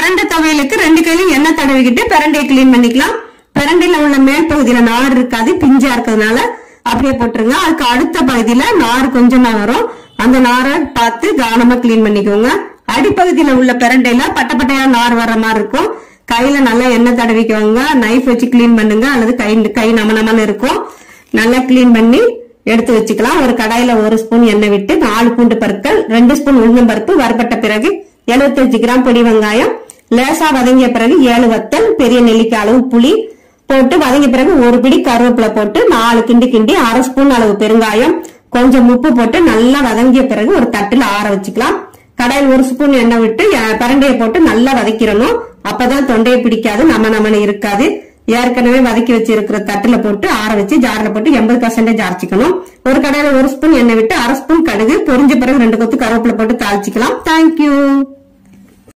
பிரண்டை துவையலுக்கு ரெண்டு கையிலும் எண்ணெய் தடவிக்கிட்டு பிரண்டையை கிளீன் பண்ணிக்கலாம் பிரண்டையில உள்ள மேல் பகுதியில நார் இருக்காது பிஞ்சா இருக்கிறதுனால அப்படியே போட்டுருங்க அதுக்கு அடுத்த பகுதியில நார் கொஞ்சம் தான் வரும் அந்த நாரை பார்த்து கவனமா கிளீன் பண்ணிக்கோங்க அடிப்பகுதியில உள்ள பிரண்டையில பட்ட பட்டையா நார் வர்ற மாதிரி இருக்கும் கையில நல்லா எண்ணெய் தடவிக்கோங்க நைஃப் வச்சு கிளீன் பண்ணுங்க அல்லது கை கை நம நமன்னு இருக்கும் நல்லா கிளீன் பண்ணி எடுத்து வச்சுக்கலாம் ஒரு கடாயில ஒரு ஸ்பூன் எண்ணெய் விட்டு நாலு பூண்டு பருக்கள் ரெண்டு ஸ்பூன் உளுந்தம் பருப்பு வறுபட்ட பிறகு 75 கிராம் பொடி வெங்காயம் லேசா வதங்கிய பிறகு ஏழு வத்தல் பெரிய நெல்லிக்காய் அளவு புளி போட்டு வதங்கிய பிறகு ஒரு பிடி கருவேப்பிலை போட்டு நாலு கிண்டி கிண்டி அரை ஸ்பூன் அளவு பெருங்காயம் கொஞ்சம் உப்பு போட்டு நல்லா வதங்கிய பிறகு ஒரு தட்டுல ஆற வச்சுக்கலாம் கடாயில் ஒரு ஸ்பூன் எண்ணெய் விட்டு அஹ், பிரண்டையை போட்டு நல்லா வதக்கிடணும் அப்பதான் தொண்டையை பிடிக்காது நம்ம நமன்னு இருக்காது ஏற்கனவே வதக்கி வச்சிருக்கிற தட்டுல போட்டு ஆற வச்சு ஜார்ல போட்டு எண்பது பர்சன்டேஜ் அரைச்சிக்கணும் ஒரு கடாயில ஒரு ஸ்பூன் எண்ணெய் விட்டு அரை ஸ்பூன் கடுகு பொரிஞ்ச பிறகு ரெண்டு கொத்து கருவேப்பிலை போட்டு தாளிச்சிக்கலாம் தேங்க்யூ